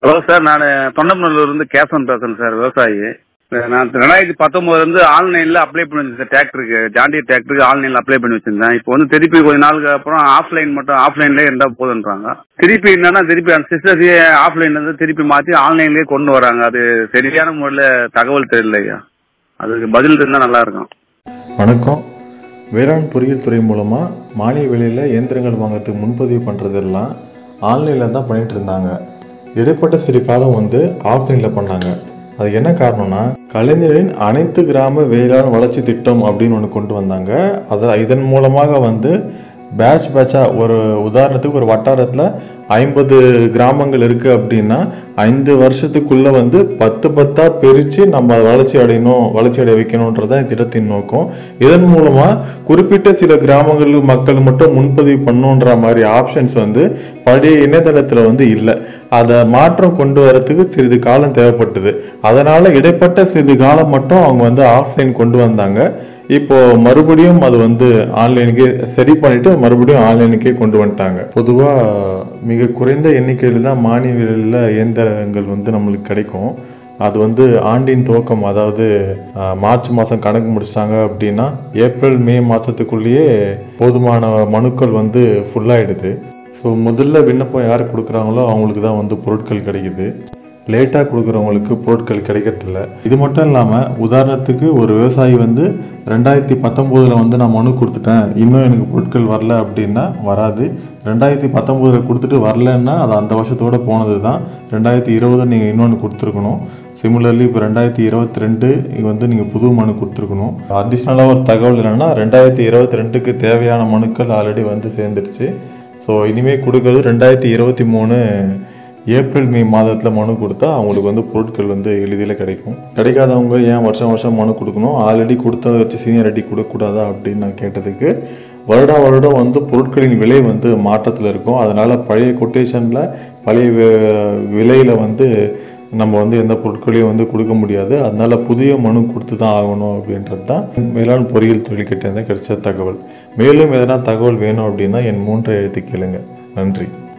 hello sir நான் தொண்டமநல்லூர்லேருந்து கேசவன் பேசுறேன் sir விவசாயி நான் ரெண்டாயிரத்தி பத்தொன்பதுல இருந்து ஆன்லைன்ல அப்ளை பண்ணி வச்சிருந்தேன் சார் டிராக்டருக்கு ஜாண்டியர் டிராக்டருக்கு ஆன்லைன்ல அப்ளை பண்ணி வச்சிருந்தேன் இப்போ வந்து திருப்பி கொஞ்ச நாளுக்கு அப்புறம் ஆஃப்லைன் மட்டும் ஆஃப்லைன்லேயே இருந்தா போதுன்றாங்க திருப்பி என்னன்னா திருப்பி அந்த சிஸ்டர்ஸையே ஆஃப்லைன்ல இருந்து திருப்பி மாத்தி ஆன்லைன்லயே கொண்டு வராங்க அது சரியான முறையில் தகவல் தெரியல ஐயா அதுக்கு பதில் இருந்தா நல்லா இருக்கும் வணக்கம் வேளாண் பொறியியல் துறை மூலமாக மானிய விலையில் இயந்திரங்கள் வாங்குறதுக்கு முன்பதிவு பண்ணுறதெல்லாம் ஆன்லைனில் தான் பண்ணிட்டு இருந்தாங்க இடைப்பட்ட சிறு காலம் வந்து ஆஃப்லைனில் பண்ணாங்க அது என்ன காரணம்னா கலைஞரின் அனைத்து கிராம வேளாண் வளர்ச்சி திட்டம் அப்படின்னு ஒன்று கொண்டு வந்தாங்க அதை இதன் மூலமாக வந்து பேட்ச் பேட்சாக ஒரு உதாரணத்துக்கு ஒரு வட்டாரத்தில் ஐம்பது கிராமங்கள் இருக்குது அப்படின்னா ஐந்து வருஷத்துக்குள்ளே வந்து பத்து பத்தாக பிரித்து நம்ம அதை வளர்ச்சி அடையணும் வளர்ச்சி அடைய வைக்கணுன்றது தான் திட்டத்தின் நோக்கம் இதன் மூலமாக குறிப்பிட்ட சில கிராமங்கள் மக்கள் மட்டும் முன்பதிவு பண்ணுன்ற மாதிரி ஆப்ஷன்ஸ் வந்து பழைய இணையதளத்தில் வந்து இல்லை அதை மாற்றம் கொண்டு வரத்துக்கு சிறிது காலம் தேவைப்பட்டது அதனால் இடைப்பட்ட சிறிது காலம் மட்டும் அவங்க வந்து ஆஃப்லைன் கொண்டு வந்தாங்க இப்போ மறுபடியும் அது வந்து ஆன்லைனுக்கே சரி பண்ணிட்டு மறுபடியும் ஆன்லைனுக்கே கொண்டு வந்துட்டாங்க பொதுவாக மிக குறைந்த எண்ணிக்கையில் தான் மானிய விலையில் இயந்திரங்கள் வந்து நம்மளுக்கு கிடைக்கும் அது வந்து ஆண்டின் துவக்கம் அதாவது அஹ், மார்ச் மாதம் கணக்கு முடிச்சிட்டாங்க அப்படின்னா ஏப்ரல் மே மாதத்துக்குள்ளேயே போதுமான மனுக்கள் வந்து ஃபுல்லாகிடுது ஸோ முதல்ல விண்ணப்பம் யார் கொடுக்குறாங்களோ அவங்களுக்கு தான் வந்து பொருட்கள் கிடைக்குது லேட்டாக கொடுக்குறவங்களுக்கு பொருட்கள் கிடைக்கிறதில்ல இது மட்டும் இல்லாமல் உதாரணத்துக்கு ஒரு விவசாயி வந்து ரெண்டாயிரத்தி பத்தொம்போதில் வந்து நான் மனு கொடுத்துட்டேன் இன்னும் எனக்கு பொருட்கள் வரல அப்படின்னா வராது ரெண்டாயிரத்தி பத்தொம்போதில் கொடுத்துட்டு வரலன்னா அது அந்த வருஷத்தோட போனது தான் ரெண்டாயிரத்தி இருபது நீங்கள் இன்னொன்று கொடுத்துருக்கணும் சிமிலர்லி இப்போ ரெண்டாயிரத்தி இருபத்தி ரெண்டு வந்து நீங்கள் புது மனு கொடுத்துருக்கணும் அடிஷ்னலாக ஒரு தகவல் என்னென்னா ரெண்டாயிரத்தி இருபத்தி ரெண்டுக்கு தேவையான மனுக்கள் ஆல்ரெடி வந்து சேர்ந்துருச்சு ஸோ இனிமேல் கொடுக்கறது ரெண்டாயிரத்தி இருபத்தி மூணு ஏப்ரல் மே மாதத்தில் மனு கொடுத்தா அவங்களுக்கு வந்து பொருட்கள் வந்து எளிதில் கிடைக்கும் கிடைக்காதவங்க ஏன் வருஷம் வருஷம் மனு கொடுக்கணும் ஆல்ரெடி கொடுத்ததை வச்சு சீனியாரிட்டி கொடுக்கக்கூடாதா அப்படின்னு நான் கேட்டதுக்கு வருடா வருடம் வந்து பொருட்களின் விலை வந்து மாற்றத்தில் இருக்கும் அதனால் பழைய கொட்டேஷனில் பழைய வி- விலையில் வந்து நம்ம வந்து எந்த பொருட்களையும் வந்து கொடுக்க முடியாது அதனால புதிய மனு கொடுத்து தான் ஆகணும் அப்படின்றது தான் வேளாண் பொறியியல் தொழில்கிட்ட இருந்து கிடைச்ச தகவல் மேலும் எதனா தகவல் வேணும் அப்படின்னா என் மூன்றை எழுத்து கேளுங்க நன்றி